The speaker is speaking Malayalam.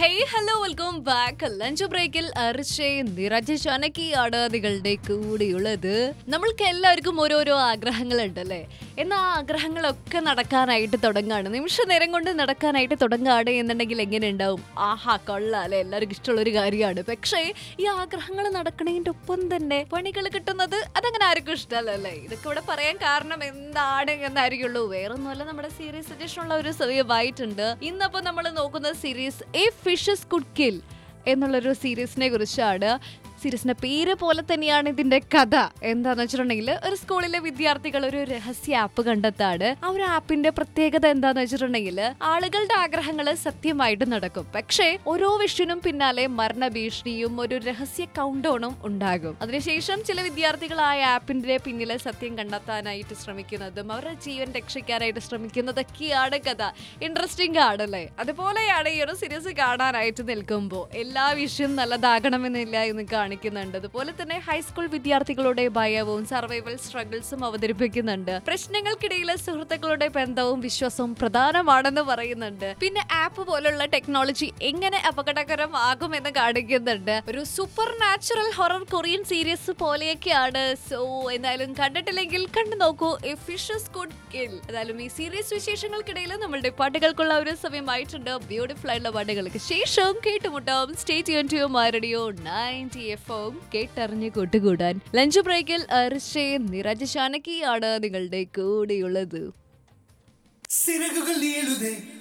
hey hello welcome back lunch ബ്രേക്കിൽ അർച്ചേ നിറച്ച ചനക്കിയാണ് നിങ്ങളുടെ കൂടെയുള്ളത് നമ്മൾക്ക് എല്ലാവർക്കും ഓരോരോ ആഗ്രഹങ്ങളുണ്ടല്ലേ എന്നാൽ ആ ആഗ്രഹങ്ങളൊക്കെ നടക്കാനായിട്ട് തുടങ്ങാണ് നിമിഷ നേരം കൊണ്ട് നടക്കാനായിട്ട് തുടങ്ങുകയാണ് എന്നുണ്ടെങ്കിൽ എങ്ങനെ ഉണ്ടാവും ആഹാ കൊള്ളാല്ലേ എല്ലാവർക്കും ഇഷ്ടമുള്ള ഒരു കാര്യമാണ് പക്ഷേ ഈ ആഗ്രഹങ്ങൾ നടക്കണതിൻ്റെ ഒപ്പം തന്നെ പണികൾ കിട്ടുന്നത് അതങ്ങനെ ആർക്കും ഇഷ്ടമല്ലല്ലേ ഇതൊക്കെ ഇവിടെ പറയാൻ കാരണം എന്താണ് എന്നായിരിക്കുള്ളൂ വേറൊന്നുമല്ല നമ്മുടെ സീരീസ് സജഷനുള്ള ഒരു സമയമായിട്ടുണ്ട് ഇന്നപ്പോൾ നമ്മൾ നോക്കുന്ന series a fishes could kill എന്നുള്ളൊരു സീരീസിനെ കുറിച്ചാണ് സീരീസിന്റെ പേര് പോലെ തന്നെയാണ് ഇതിന്റെ കഥ എന്താന്ന് വെച്ചിട്ടുണ്ടെങ്കിൽ ഒരു സ്കൂളിലെ വിദ്യാർത്ഥികൾ ഒരു രഹസ്യ ആപ്പ് കണ്ടെത്താണ് ആ ഒരു ആപ്പിന്റെ പ്രത്യേകത എന്താന്ന് വെച്ചിട്ടുണ്ടെങ്കിൽ ആളുകളുടെ ആഗ്രഹങ്ങൾ സത്യമായിട്ട് നടക്കും പക്ഷേ ഓരോ വിഷനും പിന്നാലെ മരണഭീഷണിയും ഒരു രഹസ്യ കൗണ്ട് ഡൗണും ഉണ്ടാകും അതിനുശേഷം ചില വിദ്യാർത്ഥികൾ ആ ആപ്പിന്റെ പിന്നിലെ സത്യം കണ്ടെത്താനായിട്ട് ശ്രമിക്കുന്നതും അവരുടെ ജീവൻ രക്ഷിക്കാനായിട്ട് ശ്രമിക്കുന്നതൊക്കെയാണ് കഥ ഇൻട്രസ്റ്റിംഗ് ആണല്ലേ അതുപോലെയാണ് ഈ ഒരു സീരീസ് കാണാനായിട്ട് നിൽക്കുമ്പോൾ എല്ലാ വിഷയം നല്ലതാകണമെന്നില്ല എന്ന് കാണിക്കുന്നുണ്ട് അതുപോലെ തന്നെ ഹൈസ്കൂൾ വിദ്യാർത്ഥികളുടെ ഭയവും സർവൈവൽ സ്ട്രഗിൾസും അവതരിപ്പിക്കുന്നുണ്ട് പ്രശ്നങ്ങൾക്കിടയിലെ സുഹൃത്തുക്കളുടെ ബന്ധവും വിശ്വാസവും പ്രധാനമാണെന്ന് പറയുന്നുണ്ട് പിന്നെ ആപ്പ് പോലുള്ള ടെക്നോളജി എങ്ങനെ അപകടകരമാകുമെന്ന് കാണിക്കുന്നുണ്ട് ഒരു supernatural horror Korean series പോലെയൊക്കെയാണ് സോ എന്തായാലും കണ്ടിട്ടില്ലെങ്കിൽ കണ്ടു നോക്കൂ എ ഫിഷസ് കുഡ് കിൽ എന്തായാലും ഈ സീരീസ് വിശേഷങ്ങൾക്കിടയിൽ നമ്മളുടെ പാട്ടുകൾക്കുള്ള ഒരു സമയമായിട്ടുണ്ട് ബ്യൂട്ടിഫുൾ ആയിട്ടുള്ള പാട്ടുകൾക്ക് ശേഷം കേട്ടുമുട്ടാം സ്റ്റേ ട്യൂൺ ടു മാരഡിയോ നയൻറ്റി എഫ് എം കേട്ടറിഞ്ഞ് കൂട്ടുകൂടാൻ ലഞ്ച് ബ്രേക്കിൽ അർഷേ നിരജ ശാനകിയാണ് നിങ്ങളുടെ കൂടെയുള്ളത് സിറകുകൾ നീളുതേ